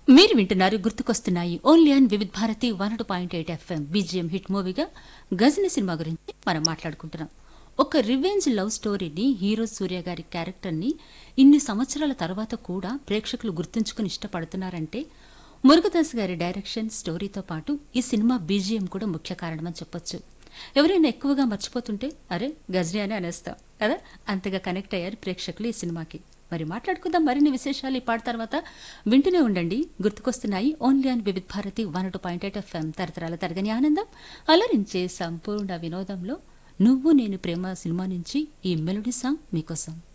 మీరు వింటున్నారు గుర్తుకొస్తున్నాయి only and Vividh Bharati one point eight FM BGM hit మూవీగా గజని సినిమా గురించి మనం మాట్లాడుకుంటున్నాం ఒక రివెంజ్ లవ్ స్టోరీని హీరో సూర్య గారి క్యారెక్టర్ని ఇన్ని సంవత్సరాల తర్వాత కూడా ప్రేక్షకులు గుర్తుంచుకుని ఇష్టపడుతున్నారంటే మురుగదాస్ గారి డైరెక్షన్ స్టోరీతో పాటు ఈ సినిమా బీజిఎం కూడా ముఖ్య కారణమని చెప్పొచ్చు ఎవరైనా ఎక్కువగా మర్చిపోతుంటే అరే గజని అని అనేస్తాం కదా అంతగా కనెక్ట్ అయ్యారు ప్రేక్షకులు ఈ సినిమాకి మరి మాట్లాడుకుందాం మరిన్ని విశేషాలు ఈ పాట తర్వాత వింటూనే ఉండండి గుర్తుకొస్తున్నాయి only and Vividh Bharati one two point eight FM తరతరాల తరగని ఆనందం అలరించే సంపూర్ణ వినోదంలో నువ్వు నేను ప్రేమ సినిమా నుంచి ఈ మెలోడీ సాంగ్ మీకోసం